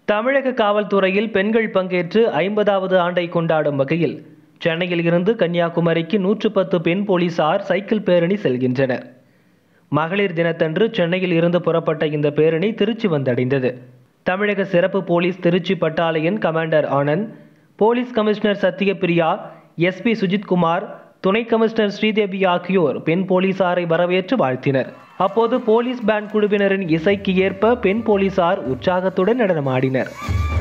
தமிழக காவல்துறையில் பெண்கள் பங்கேற்று ஐம்பதாவது ஆண்டை கொண்டாடும் வகையில் சென்னையில் இருந்து கன்னியாகுமரிக்கு நூற்று பத்து பெண் போலீசார் சைக்கிள் பேரணி செல்கின்றனர் மகளிர் தினத்தன்று சென்னையில் இருந்து புறப்பட்ட இந்த பேரணி திருச்சி வந்தடைந்தது தமிழக சிறப்பு police Trichy battalion commander Anand police commissioner Sathyapriya SP Sujithkumar துணை கமிஷனர் ஸ்ரீதேவி ஆகியோர் பெண் போலீசாரை வரவேற்று வாழ்த்தினர் அப்போது போலீஸ் பேண்ட் குழுவினரின் இசைக்கு ஏற்ப பெண் போலீசார் உற்சாகத்துடன் நடனமாடினர்